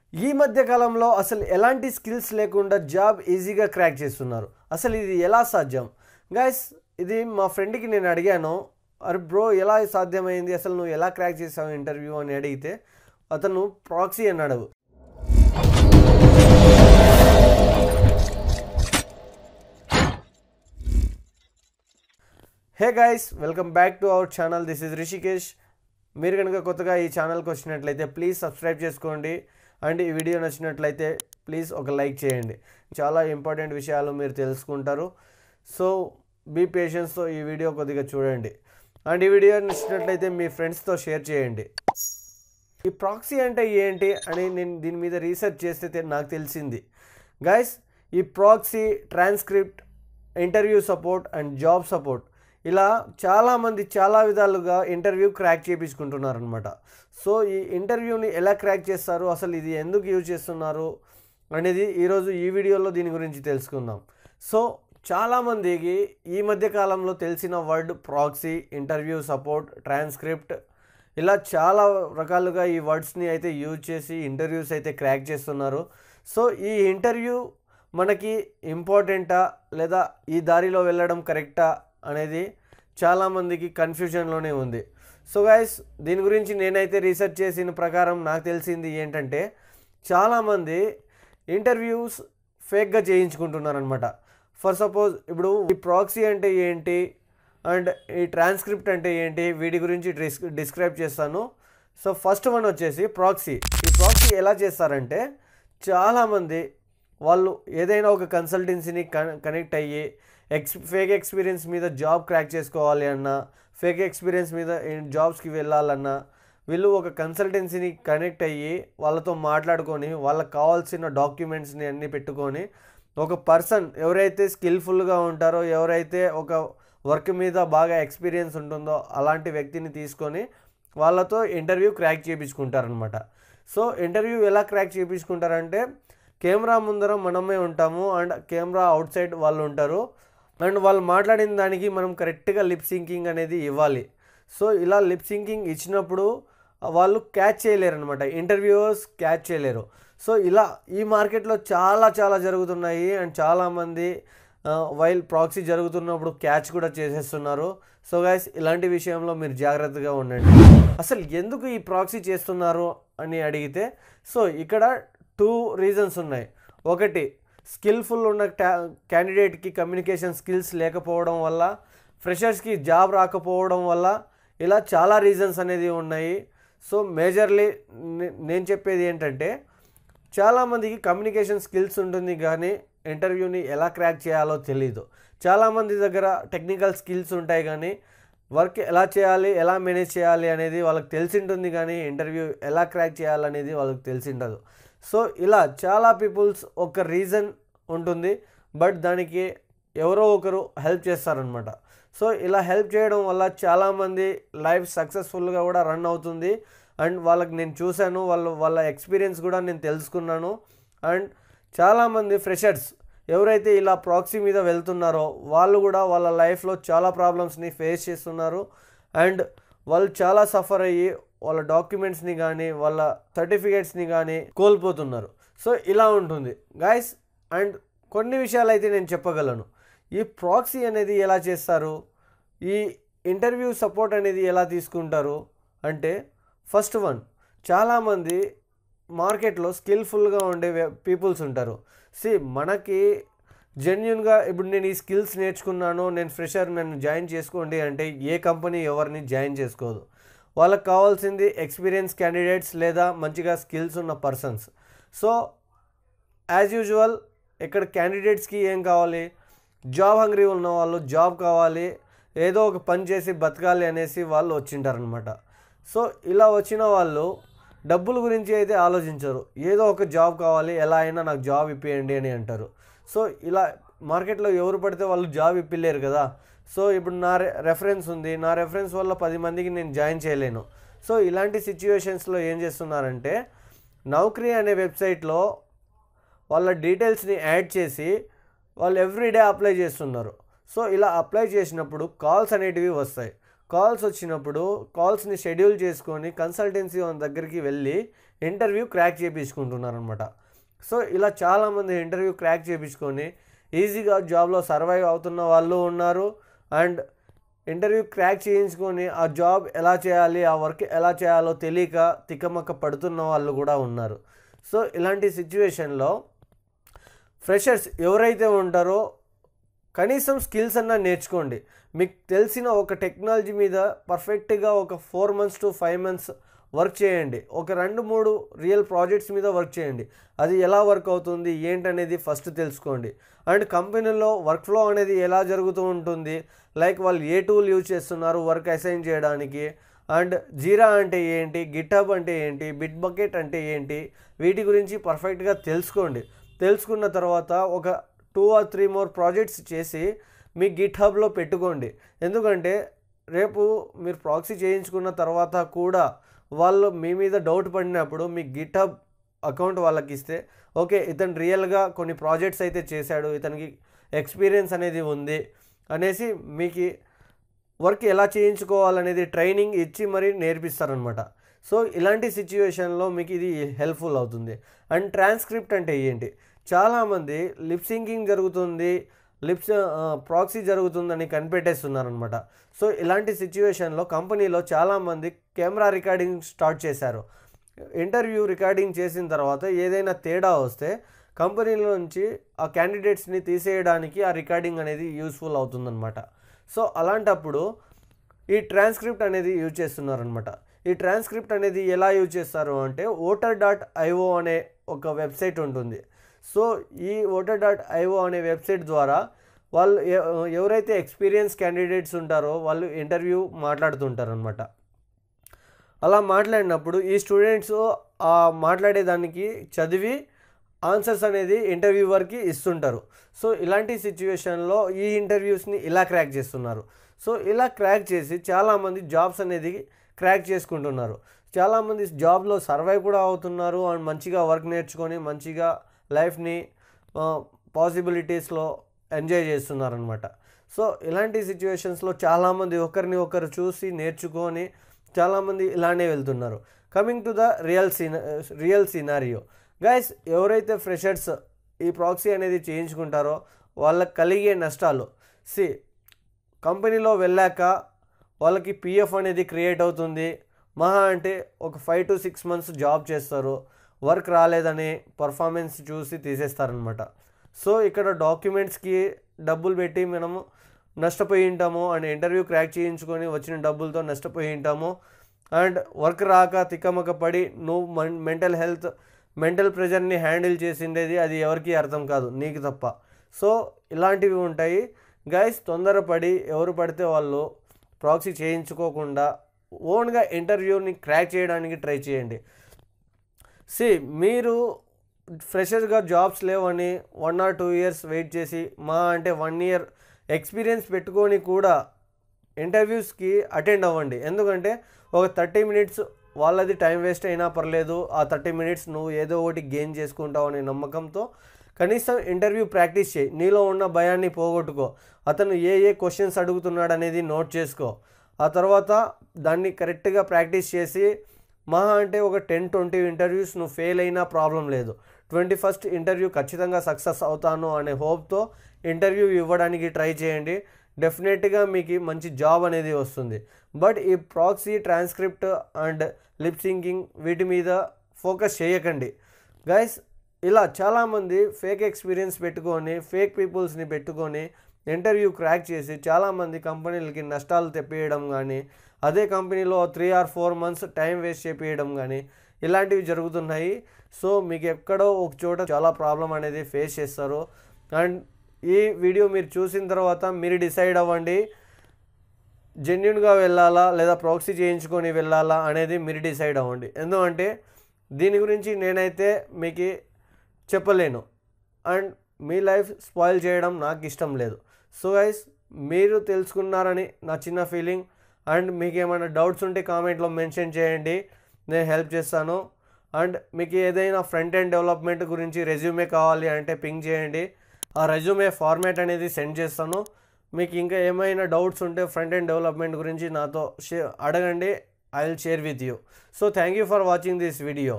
ఈ మధ్య కాలంలో అసలు ఎలాంటి స్కిల్స్ లేకుండా జాబ్ ఈజీగా క్రాక్ చేస్తున్నారు అసలు ఇది ఎలా సాధ్యం గైస్ ఇది మా ఫ్రెండ్కి నేను అడిగాను అరే బ్రో ఎలా సాధ్యమైంది అసలు నువ్వు ఎలా క్రాక్ చేసావు ఇంటర్వ్యూ అని అడిగితే అతను ప్రాక్సీ అన్నాడు hey guys welcome back to our channel this is Rishikesh మీరు కనుక కొత్తగా ఈ ఛానల్కి వచ్చినట్లయితే ప్లీజ్ సబ్స్క్రైబ్ చేసుకోండి అండ్ ఈ వీడియో నచ్చినట్లయితే ప్లీజ్ ఒక లైక్ చేయండి చాలా ఇంపార్టెంట్ విషయాలు మీరు తెలుసుకుంటారు సో బీ పేషెన్స్తో ఈ వీడియో కొద్దిగా చూడండి అండ్ ఈ వీడియో నచ్చినట్లయితే మీ ఫ్రెండ్స్తో షేర్ చేయండి ఈ ప్రాక్సీ అంటే ఏంటి అని నేను దీని మీద రీసెర్చ్ చేస్తే తె- నాకు తెలిసింది గైస్ ఈ proxy transcript interview support and job support ఇలా చాలామంది చాలా విధాలుగా ఇంటర్వ్యూ క్రాక్ చేయించుకుంటున్నారు అనమాట సో ఈ ఇంటర్వ్యూని ఎలా క్రాక్ చేస్తారు అసలు ఇది ఎందుకు యూజ్ చేస్తున్నారు అనేది ఈరోజు ఈ వీడియోలో దీని గురించి తెలుసుకుందాం సో చాలామందికి ఈ మధ్య కాలంలో తెలిసిన word proxy interview support transcript ఇలా చాలా రకాలుగా ఈ వర్డ్స్ని అయితే యూజ్ చేసి ఇంటర్వ్యూస్ అయితే క్రాక్ చేస్తున్నారు సో ఈ ఇంటర్వ్యూ మనకి ఇంపార్టెంటా లేదా ఈ దారిలో వెళ్ళడం కరెక్టా అనేది చాలామందికి కన్ఫ్యూజన్లోనే ఉంది సో గైస్ దీని గురించి నేనైతే రీసెర్చ్ చేసిన ప్రకారం నాకు తెలిసింది ఏంటంటే చాలామంది ఇంటర్వ్యూస్ ఫేక్గా చేయించుకుంటున్నారనమాట ఫర్ సపోజ్ ఇప్పుడు ఈ ప్రాక్సీ అంటే ఏంటి అండ్ ఈ ట్రాన్స్క్రిప్ట్ అంటే ఏంటి వీటి గురించి డిస్ డిస్క్రైబ్ చేస్తాను సో ఫస్ట్ వన్ వచ్చేసి ప్రాక్సీ ఈ ప్రాక్సీ ఎలా చేస్తారంటే చాలామంది వాళ్ళు ఏదైనా ఒక కన్సల్టెన్సీని కనెక్ట్ అయ్యి ఎక్స్ ఫేక్ ఎక్స్పీరియన్స్ మీద జాబ్ క్రాక్ చేసుకోవాలి అన్నా ఫేక్ ఎక్స్పీరియన్స్ మీద జాబ్స్కి వెళ్ళాలన్నా వీళ్ళు ఒక కన్సల్టెన్సీని కనెక్ట్ అయ్యి వాళ్ళతో మాట్లాడుకొని వాళ్ళకి కావాల్సిన డాక్యుమెంట్స్ని అన్నీ పెట్టుకొని ఒక పర్సన్ ఎవరైతే స్కిల్ఫుల్గా ఉంటారో ఎవరైతే ఒక వర్క్ మీద బాగా ఎక్స్పీరియన్స్ ఉంటుందో అలాంటి వ్యక్తిని తీసుకొని వాళ్ళతో ఇంటర్వ్యూ క్రాక్ చేయించుకుంటారనమాట సో ఇంటర్వ్యూ ఎలా క్రాక్ చేయించుకుంటారంటే కెమెరా ముందర మనమే ఉంటాము అండ్ కెమెరా అవుట్ సైడ్ వాళ్ళు ఉంటారు అండ్ వాళ్ళు మాట్లాడిన దానికి మనం కరెక్ట్గా లిప్ సింకింగ్ అనేది ఇవ్వాలి సో ఇలా లిప్ సింకింగ్ ఇచ్చినప్పుడు వాళ్ళు క్యాచ్ చేయలేరు అనమాట ఇంటర్వ్యూవర్స్ క్యాచ్ చేయలేరు సో ఇలా ఈ మార్కెట్లో చాలా చాలా జరుగుతున్నాయి అండ్ చాలామంది వైల్ ప్రాక్సీ జరుగుతున్నప్పుడు క్యాచ్ కూడా చేసేస్తున్నారు సో గైస్ ఇలాంటి విషయంలో మీరు జాగ్రత్తగా ఉండండి అసలు ఎందుకు ఈ ప్రాక్సీ చేస్తున్నారు అని అడిగితే సో ఇక్కడ టూ రీజన్స్ ఉన్నాయి ఒకటి స్కిల్ఫుల్ ఉన్న టా క్యాండిడేట్కి కమ్యూనికేషన్ స్కిల్స్ లేకపోవడం వల్ల ఫ్రెషర్స్కి జాబ్ రాకపోవడం వల్ల ఇలా చాలా రీజన్స్ అనేది ఉన్నాయి సో మేజర్లీ నేను చెప్పేది ఏంటంటే చాలామందికి కమ్యూనికేషన్ స్కిల్స్ ఉంటుంది కానీ ఇంటర్వ్యూని ఎలా క్రాక్ చేయాలో తెలీదు చాలామంది దగ్గర టెక్నికల్ స్కిల్స్ ఉంటాయి కానీ వర్క్ ఎలా చేయాలి ఎలా మేనేజ్ చేయాలి అనేది వాళ్ళకి తెలిసి ఉంటుంది కానీ ఇంటర్వ్యూ ఎలా క్రాక్ చేయాలనేది వాళ్ళకి తెలిసి ఉండదు సో ఇలా చాలా పీపుల్స్ ఒక రీజన్ ఉంటుంది బట్ దానికి ఎవరో ఒకరు హెల్ప్ చేస్తారనమాట సో ఇలా హెల్ప్ చేయడం వల్ల చాలామంది లైఫ్ సక్సెస్ఫుల్గా కూడా రన్ అవుతుంది అండ్ వాళ్ళకి నేను చూశాను వాళ్ళు వాళ్ళ ఎక్స్పీరియన్స్ కూడా నేను తెలుసుకున్నాను అండ్ చాలామంది ఫ్రెషర్స్ ఎవరైతే ఇలా ప్రాక్సీ మీద వెళ్తున్నారో వాళ్ళు కూడా వాళ్ళ లైఫ్లో చాలా ప్రాబ్లమ్స్ని ఫేస్ చేస్తున్నారు అండ్ వాళ్ళు చాలా సఫర్ అయ్యి వాళ్ళ డాక్యుమెంట్స్ని కానీ వాళ్ళ సర్టిఫికేట్స్ని కానీ కోల్పోతున్నారు సో ఇలా ఉంటుంది గాయస్ అండ్ కొన్ని విషయాలు అయితే నేను చెప్పగలను ఈ ప్రాక్సీ అనేది ఎలా చేస్తారు ఈ ఇంటర్వ్యూ సపోర్ట్ అనేది ఎలా తీసుకుంటారు అంటే ఫస్ట్ వన్ చాలామంది మార్కెట్లో స్కిల్ఫుల్గా ఉండే పీపుల్స్ ఉంటారు సి మనకి జెన్యున్గా ఇప్పుడు నేను ఈ స్కిల్స్ నేర్చుకున్నాను నేను ఫ్రెషర్ నన్ను జాయిన్ చేసుకోండి అంటే ఏ కంపెనీ ఎవరిని జాయిన్ చేసుకోదు వాళ్ళకి కావాల్సింది ఎక్స్పీరియన్స్ క్యాండిడేట్స్ లేదా మంచిగా స్కిల్స్ ఉన్న పర్సన్స్ సో యాజ్ యూజువల్ ఇక్కడ క్యాండిడేట్స్కి ఏం కావాలి జాబ్ హంగ్రీ ఉన్న వాళ్ళు జాబ్ కావాలి ఏదో ఒక పని చేసి బతకాలి అనేసి వాళ్ళు వచ్చింటారనమాట సో ఇలా వచ్చిన వాళ్ళు డబ్బుల గురించి అయితే ఆలోచించరు ఏదో ఒక జాబ్ కావాలి ఎలా అయినా నాకు జాబ్ ఇప్పియండి అని అంటారు సో ఇలా మార్కెట్లో ఎవరు పడితే వాళ్ళు జాబ్ ఇప్పిలేరు కదా సో ఇప్పుడు నా రె రెఫరెన్స్ ఉంది నా రెఫరెన్స్ వల్ల పది మందికి నేను జాయిన్ చేయలేను సో ఇలాంటి సిచ్యువేషన్స్లో ఏం చేస్తున్నారంటే నౌకరీ అనే వెబ్సైట్లో వాళ్ళ డీటెయిల్స్ని యాడ్ చేసి వాళ్ళు ఎవ్రీడే అప్లై చేస్తున్నారు సో ఇలా అప్లై చేసినప్పుడు కాల్స్ అనేటివి వస్తాయి కాల్స్ వచ్చినప్పుడు కాల్స్ని షెడ్యూల్ చేసుకొని కన్సల్టెన్సీ వాళ్ళ దగ్గరికి వెళ్ళి ఇంటర్వ్యూ క్రాక్ చేయించుకుంటున్నారు అనమాట సో ఇలా చాలామంది ఇంటర్వ్యూ క్రాక్ చేయించుకొని ఈజీగా జాబ్లో సర్వైవ్ అవుతున్న వాళ్ళు ఉన్నారు అండ్ ఇంటర్వ్యూ క్రాక్ చేయించుకొని ఆ జాబ్ ఎలా చేయాలి ఆ వర్క్ ఎలా చేయాలో తెలియక తికమక్క పడుతున్న వాళ్ళు కూడా ఉన్నారు సో ఇలాంటి సిచ్యువేషన్లో ఫ్రెషర్స్ ఎవరైతే ఉంటారో కనీసం స్కిల్స్ అన్నా నేర్చుకోండి మీకు తెలిసిన ఒక టెక్నాలజీ మీద పర్ఫెక్ట్గా ఒక four months to five months work చేయండి ఒక రెండు మూడు రియల్ ప్రాజెక్ట్స్ మీద వర్క్ చేయండి అది ఎలా వర్క్ అవుతుంది ఏంటనేది ఫస్ట్ తెలుసుకోండి అండ్ కంపెనీలో వర్క్ ఫ్లో అనేది ఎలా జరుగుతూ ఉంటుంది లైక్ వాళ్ళు ఏ టూల్ యూజ్ చేస్తున్నారు వర్క్ అసైన్ చేయడానికి అండ్ జీరా అంటే ఏంటి గిటబ్ అంటే ఏంటి బిట్ బకెట్ అంటే ఏంటి వీటి గురించి పర్ఫెక్ట్గా తెలుసుకోండి తెలుసుకున్న తర్వాత ఒక two or three more projects చేసి మీ గిట్ హబ్లో పెట్టుకోండి ఎందుకంటే రేపు మీరు ప్రాక్సీ చేయించుకున్న తర్వాత కూడా వాళ్ళు మీ మీద డౌట్ పడినప్పుడు మీ గిట్ హబ్ అకౌంట్ వాళ్ళకి ఇస్తే ఓకే ఇతను రియల్గా కొన్ని ప్రాజెక్ట్స్ అయితే చేశాడు ఇతనికి ఎక్స్పీరియన్స్ అనేది ఉంది అనేసి మీకు వర్క్ ఎలా చేయించుకోవాలనేది ట్రైనింగ్ ఇచ్చి మరీ నేర్పిస్తారనమాట సో ఇలాంటి సిచ్యువేషన్లో మీకు ఇది హెల్ప్ఫుల్ అవుతుంది అండ్ ట్రాన్స్క్రిప్ట్ అంటే ఏంటి చాలామంది లిప్ సింకింగ్ జరుగుతుంది లిప్స్ ప్రాక్సీ జరుగుతుందని కనిపెట్టేస్తున్నారనమాట సో ఇలాంటి సిచ్యువేషన్లో కంపెనీలో చాలామంది కెమెరా రికార్డింగ్ స్టార్ట్ చేశారు ఇంటర్వ్యూ రికార్డింగ్ చేసిన తర్వాత ఏదైనా తేడా వస్తే కంపెనీల నుంచి ఆ క్యాండిడేట్స్ని తీసేయడానికి ఆ రికార్డింగ్ అనేది యూస్ఫుల్ అవుతుందన్నమాట సో అలాంటప్పుడు ఈ ట్రాన్స్క్రిప్ట్ అనేది యూజ్ చేస్తున్నారనమాట ఈ ట్రాన్స్క్రిప్ట్ అనేది ఎలా యూజ్ చేస్తారు అంటే ఓటర్ డాట్ ఐఓ అనే ఒక వెబ్సైట్ ఉంటుంది సో ఈ ఓటర్ డాట్ ఐఓ అనే వెబ్సైట్ ద్వారా వాళ్ళు ఎ- ఎవరైతే ఎక్స్పీరియన్స్ క్యాండిడేట్స్ ఉంటారో వాళ్ళు ఇంటర్వ్యూ మాట్లాడుతుంటారు అనమాట అలా మాట్లాడినప్పుడు ఈ స్టూడెంట్స్ ఆ మాట్లాడేదానికి చదివి ఆన్సర్స్ అనేది ఇంటర్వ్యూవర్కి ఇస్తుంటారు సో ఇలాంటి సిచ్యువేషన్లో ఈ ఇంటర్వ్యూస్ని ఇలా క్రాక్ చేస్తున్నారు సో ఇలా క్రాక్ చేసి చాలామంది జాబ్స్ అనేది క్రాక్ చేసుకుంటున్నారు చాలామంది జాబ్లో సర్వైవ్ కూడా అవుతున్నారు అండ్ మంచిగా వర్క్ నేర్చుకొని మంచిగా లైఫ్ని పాసిబిలిటీస్లో ఎంజాయ్ చేస్తున్నారనమాట సో ఇలాంటి సిచ్యువేషన్స్లో చాలామంది ఒకరిని ఒకరు చూసి నేర్చుకొని చాలామంది ఇలానే వెళ్తున్నారు coming to the real scene real scenario guys ఎవరైతే ఫ్రెషర్స్ ఈ ప్రాక్సీ అనేది చేయించుకుంటారో వాళ్ళకి కలిగే నష్టాలు సి కంపెనీలో వెళ్ళాక వాళ్ళకి పిఎఫ్ అనేది క్రియేట్ అవుతుంది మహా అంటే ఒక five to six months job చేస్తారు వర్క్ రాలేదని పర్ఫార్మెన్స్ చూసి తీసేస్తారనమాట సో ఇక్కడ డాక్యుమెంట్స్కి డబ్బులు పెట్టి మనము నష్టపోయి ఉంటాము అండ్ ఇంటర్వ్యూ క్రాక్ చేయించుకొని వచ్చిన డబ్బులతో నష్టపోయి ఉంటాము అండ్ వర్క్ రాక తిక్కమక్క పడి నువ్వు మెంటల్ హెల్త్ మెంటల్ ప్రెషర్ని హ్యాండిల్ చేసిండేది అది ఎవరికి అర్థం కాదు నీకు తప్ప సో ఇలాంటివి ఉంటాయి గైస్ తొందరపడి ఎవరు పడితే వాళ్ళు ప్రాక్సీ చేయించుకోకుండా ఓన్గా ఇంటర్వ్యూని క్రాక్ చేయడానికి ట్రై చేయండి సి మీరు ఫ్రెషర్గా జాబ్స్ లేవని one or two years wait చేసి మా అంటే వన్ ఇయర్ ఎక్స్పీరియన్స్ పెట్టుకొని కూడా ఇంటర్వ్యూస్కి అటెండ్ అవ్వండి ఎందుకంటే ఒక థర్టీ మినిట్స్ వాళ్ళది టైం వేస్ట్ అయినా పర్లేదు ఆ థర్టీ మినిట్స్ నువ్వు ఏదో ఒకటి గెయిన్ చేసుకుంటావు అనే నమ్మకంతో కనీసం ఇంటర్వ్యూ ప్రాక్టీస్ చేయి నీలో ఉన్న భయాన్ని పోగొట్టుకో అతను ఏ ఏ క్వశ్చన్స్ అడుగుతున్నాడు అనేది నోట్ చేసుకో ఆ తర్వాత దాన్ని కరెక్ట్గా ప్రాక్టీస్ చేసి మహా అంటే ఒక టెన్ ట్వంటీ ఇంటర్వ్యూస్ నువ్వు ఫెయిల్ అయినా ప్రాబ్లం లేదు ట్వంటీ ఫస్ట్ ఇంటర్వ్యూ ఖచ్చితంగా సక్సెస్ అవుతాను అనే హోప్తో ఇంటర్వ్యూ ఇవ్వడానికి ట్రై చేయండి డెఫినెట్గా మీకు మంచి జాబ్ అనేది వస్తుంది బట్ ఈ proxy transcript and lip syncing వీటి మీద ఫోకస్ చేయకండి గైస్ ఇలా చాలామంది ఫేక్ ఎక్స్పీరియన్స్ పెట్టుకొని ఫేక్ పీపుల్స్ని పెట్టుకొని ఇంటర్వ్యూ క్రాక్ చేసి చాలామంది కంపెనీలకి నష్టాలు తెప్పియడం కానీ అదే కంపెనీలో three or four months time waste చేపియడం కానీ ఇలాంటివి జరుగుతున్నాయి సో మీకు ఎక్కడో ఒక చోట చాలా ప్రాబ్లం అనేది ఫేస్ చేస్తారు అండ్ ఈ వీడియో మీరు చూసిన తర్వాత మీరు డిసైడ్ అవ్వండి జెన్యున్గా వెళ్ళాలా లేదా ప్రాక్సీ చేయించుకొని వెళ్ళాలా అనేది మీరు డిసైడ్ అవ్వండి ఎందుకంటే దీని గురించి నేనైతే మీకు చెప్పలేను అండ్ మీ లైఫ్ స్పాయిల్ చేయడం నాకు ఇష్టం లేదు సో గైస్ మీరు తెలుసుకున్నారని నా చిన్న ఫీలింగ్ అండ్ మీకు ఏమైనా డౌట్స్ ఉంటే కామెంట్లో మెన్షన్ చేయండి నేను హెల్ప్ చేస్తాను అండ్ మీకు ఏదైనా ఫ్రంట్ ఎండ్ డెవలప్మెంట్ గురించి రెజ్యూమే కావాలి అంటే పింక్ చేయండి ఆ రెజ్యూమే ఫార్మాట్ అనేది సెండ్ చేస్తాను మీకు ఇంకా ఏమైనా డౌట్స్ ఉంటే ఫ్రంట్ ఎండ్ డెవలప్మెంట్ గురించి నాతో షే అడగండి I will share with you so thank you for watching this video